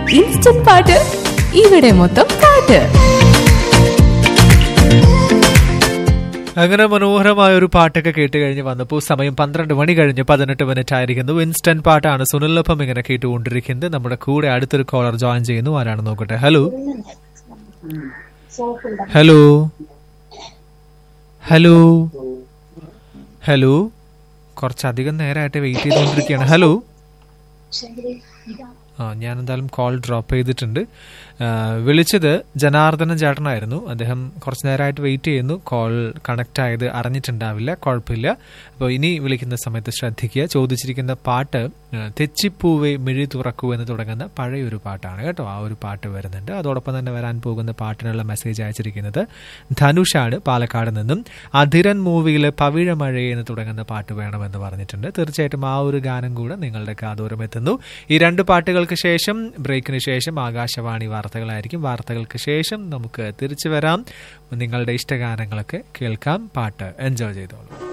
instant പാട്ട് ഇവിടെ മൊത്തം പാട്ട് അങ്ങനെ മനോഹരമായ ഒരു പാട്ടൊക്കെ കേട്ട് കഴിഞ്ഞ് വന്നപ്പോൾ സമയം പന്ത്രണ്ട് മണി കഴിഞ്ഞ് പതിനെട്ട് മിനിറ്റ് ആയിരിക്കുന്നു ഇൻസ്റ്റന്റ് പാട്ടാണ് സുനിലൊപ്പം ഇങ്ങനെ കേട്ടുകൊണ്ടിരിക്കുന്നത് നമ്മുടെ കൂടെ അടുത്തൊരു കോളർ ജോയിൻ ചെയ്യുന്നു ആരാണ് നോക്കട്ടെ ഹലോ ഹലോ ഹലോ ഹലോ കുറച്ചധികം നേരമായിട്ട് വെയിറ്റ് ചെയ്തുകൊണ്ടിരിക്കുകയാണ് ഹലോ ആ ഞാൻ എന്തായാലും കോൾ ഡ്രോപ്പ് ചെയ്തിട്ടുണ്ട് ആ, വിളിച്ചത് ജനാർദ്ദനൻ ചേട്ടനായിരുന്നു അദ്ദേഹം കുറച്ച് നേരമായിട്ട് വെയിറ്റ് ചെയ്യുന്നു കോൾ കണക്ട് ആയത് അറിഞ്ഞിട്ടുണ്ടാവില്ല കുഴപ്പമില്ല അപ്പോൾ ഇനി വിളിക്കുന്ന സമയത്ത് ശ്രദ്ധിക്കുക ചോദിച്ചിരിക്കുന്ന പാട്ട് ആ, തെച്ചിപ്പൂവേ മിഴി തുറക്കൂ എന്ന് തുടങ്ങുന്ന പഴയൊരു പാട്ടാണ് കേട്ടോ ആ ഒരു പാട്ട് വരുന്നുണ്ട് അതോടൊപ്പം തന്നെ വരാൻ പോകുന്ന പാട്ടിനുള്ള മെസ്സേജ് അയച്ചിരിക്കുന്നത് ധനുഷാണ് പാലക്കാട് നിന്നും അധിരൻ മൂവിയിലെ പവിഴമഴ എന്ന് തുടങ്ങുന്ന പാട്ട് വേണമെന്ന് പറഞ്ഞിട്ടുണ്ട് തീർച്ചയായിട്ടും ആ ഒരു ഗാനം കൂടെ നിങ്ങളുടെ കാതോരം എത്തുന്നു ഈ രണ്ട് പാട്ടുകൾക്ക് ശേഷം ബ്രേക്കിന് ശേഷം ആകാശവാണി വാർത്തകളായിരിക്കും വാർത്തകൾക്ക് ശേഷം നമുക്ക് തിരിച്ചു വരാം നിങ്ങളുടെ ഇഷ്ടഗാനങ്ങളൊക്കെ കേൾക്കാം പാട്ട് എൻജോയ് ചെയ്തോളൂ